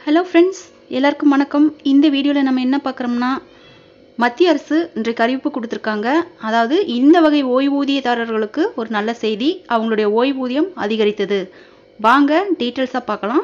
hello friends எல்லாருக்கும் வணக்கம் இந்த வீடியோவில் நம்ம என்ன பார்க்குறோம்னா மத்திய அரசு இன்றைக்கு அறிவிப்பு கொடுத்துருக்காங்க அதாவது இந்த வகை ஓய்வூதியதாரர்களுக்கு ஒரு நல்ல செய்தி அவங்களுடைய ஓய்வூதியம் அதிகரித்தது வாங்க டீட்டெயில்ஸாக பார்க்கலாம்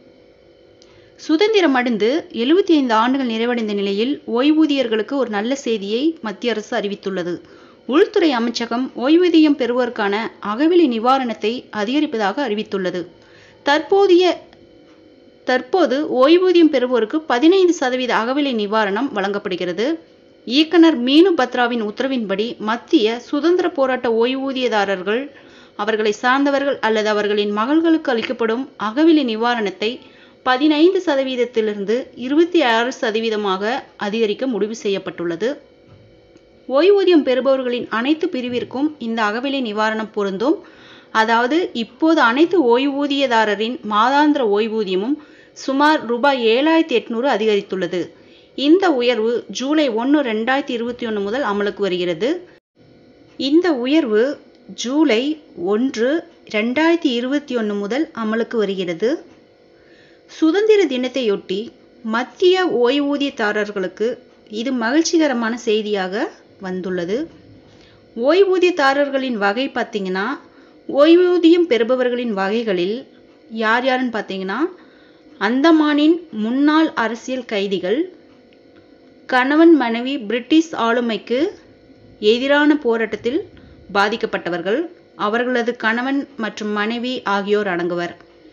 சுதந்திரம் அடைந்து எழுபத்தி ஐந்து ஆண்டுகள் நிறைவடைந்த நிலையில் ஓய்வூதியர்களுக்கு ஒரு நல்ல செய்தியை மத்திய அரசு அறிவித்துள்ளது உள்துறை அமைச்சகம் ஓய்வூதியம் பெறுவோருக்கான அகவிலை நிவாரணத்தை அதிகரிப்பதாக அறிவித்துள்ளது தற்போதைய தற்போது ஓய்வூதியம் பெறுவோருக்கு பதினைந்து சதவீத அகவிலை நிவாரணம் வழங்கப்படுகிறது இயக்குனர் மீனு பத்ராவின் உத்தரவின்படி மத்திய சுதந்திர போராட்ட ஓய்வூதியதாரர்கள் அவர்களை சார்ந்தவர்கள் அல்லது அவர்களின் மகள்களுக்கு அளிக்கப்படும் அகவிலை நிவாரணத்தை பதினைந்து சதவீதத்திலிருந்து இருபத்தி ஆறு சதவீதமாக அதிகரிக்க முடிவு செய்யப்பட்டுள்ளது ஓய்வூதியம் பெறுபவர்களின் அனைத்து பிரிவிற்கும் இந்த அகவிலை நிவாரணம் பொருந்தும் அதாவது இப்போது அனைத்து ஓய்வூதியதாரரின் மாதாந்திர ஓய்வூதியமும் சுமார் ரூபாய் ஏழாயிரத்தி எட்நூறு அதிகரித்துள்ளது இந்த உயர்வு ஜூலை ஒன்று ரெண்டாயிரத்தி இருபத்தி ஒன்று முதல் அமலுக்கு வருகிறது இந்த உயர்வு ஜூலை ஒன்று ரெண்டாயிரத்தி இருபத்தி ஒன்று முதல் அமலுக்கு வருகிறது சுதந்திர தினத்தையொட்டி மத்திய ஓய்வூதியதாரர்களுக்கு இது மகிழ்ச்சிகரமான செய்தியாக வந்துள்ளது ஓய்வூதியதாரர்களின் வகை பார்த்தீங்கன்னா ஓய்வூதியம் பெறுபவர்களின் வகைகளில் யார் யாருன்னு பார்த்தீங்கன்னா அந்தமானின் முன்னாள் அரசியல் கைதிகள் கணவன் மனைவி பிரிட்டிஷ் ஆளுமைக்கு எதிரான போராட்டத்தில் பாதிக்கப்பட்டவர்கள் அவர்களது கணவன் மற்றும் மனைவி ஆகியோர் அடங்குவர்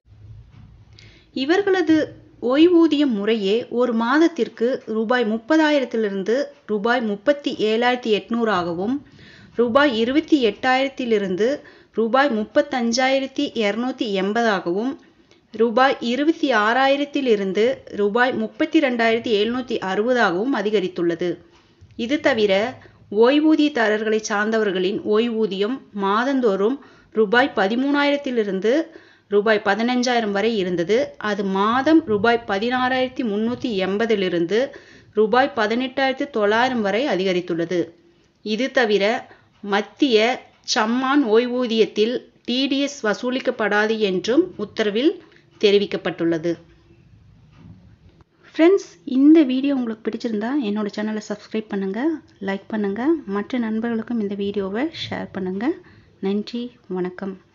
இவர்களது ஓய்வூதியம் முறையே ஒரு மாதத்திற்கு ரூபாய் முப்பதாயிரத்திலிருந்து ரூபாய் முப்பத்தி ஏழாயிரத்தி எட்நூறாகவும் ரூபாய் இருபத்தி எட்டாயிரத்திலிருந்து ரூபாய் முப்பத்தஞ்சாயிரத்தி இரநூத்தி எண்பதாகவும் ரூபாய் இருபத்தி ஆறாயிரத்திலிருந்து ரூபாய் முப்பத்தி ரெண்டாயிரத்தி எழுநூற்றி அறுபதாகவும் அதிகரித்துள்ளது இது தவிர ஓய்வூதியதாரர்களை சார்ந்தவர்களின் ஓய்வூதியம் மாதந்தோறும் ரூபாய் பதிமூணாயிரத்திலிருந்து ரூபாய் பதினஞ்சாயிரம் வரை இருந்தது அது மாதம் ரூபாய் பதினாறாயிரத்தி முந்நூற்றி எண்பதிலிருந்து ரூபாய் பதினெட்டாயிரத்தி தொள்ளாயிரம் வரை அதிகரித்துள்ளது இது தவிர மத்திய சம்மான் ஓய்வூதியத்தில் டிடிஎஸ் வசூலிக்கப்படாது என்றும் உத்தரவில் தெரிவிக்கப்பட்டுள்ளது ஃப்ரெண்ட்ஸ் இந்த வீடியோ உங்களுக்கு பிடிச்சிருந்தா என்னோட சேனலை சப்ஸ்கிரைப் பண்ணுங்கள் லைக் பண்ணுங்கள் மற்ற நண்பர்களுக்கும் இந்த வீடியோவை ஷேர் பண்ணுங்கள் நன்றி வணக்கம்